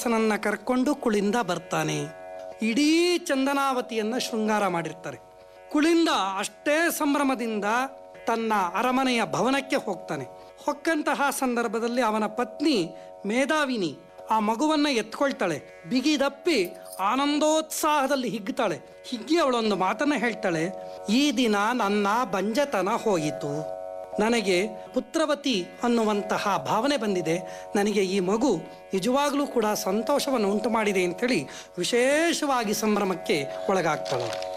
ಸನನ್ನ ಕರ್ಕೊಂಡು ಕುಳಿಂದ ಬರ್ತಾನೆ ಇಡೀ ಚಂದನಾವತಿಯನ್ನ ಶೃಂಗಾರ ಮಾಡಿರ್ತಾರೆ ಕುಳಿಂದ ಅಷ್ಟೇ ಸಂಭ್ರಮದಿಂದ ತನ್ನ ಅರಮನೆಯ ಭವನಕ್ಕೆ ಹೋಗ್ತಾನೆ ಹೊಕ್ಕಂತಹ ಸಂದರ್ಭದಲ್ಲಿ ಅವನ ಪತ್ನಿ ಮೇಧಾವಿನಿ ಆ ಮಗುವನ್ನ ಎತ್ಕೊಳ್ತಾಳೆ ಬಿಗಿದಪ್ಪಿ ಆನಂದೋತ್ಸಾಹದಲ್ಲಿ ಹಿಗ್ತಾಳೆ ಹಿಗ್ಗಿ ಅವಳೊಂದು ಮಾತನ್ನ ಹೇಳ್ತಾಳೆ ಈ ದಿನ ನನ್ನ ಬಂಜತನ ಹೋಯಿತು ನನಗೆ ಪುತ್ರವತಿ ಅನ್ನುವಂತಹ ಭಾವನೆ ಬಂದಿದೆ ನನಗೆ ಈ ಮಗು ನಿಜವಾಗ್ಲೂ ಕೂಡ ಸಂತೋಷವನ್ನು ಉಂಟು ಮಾಡಿದೆ ಅಂತೇಳಿ ವಿಶೇಷವಾಗಿ ಸಂಭ್ರಮಕ್ಕೆ ಒಳಗಾಗ್ತಾಳೆ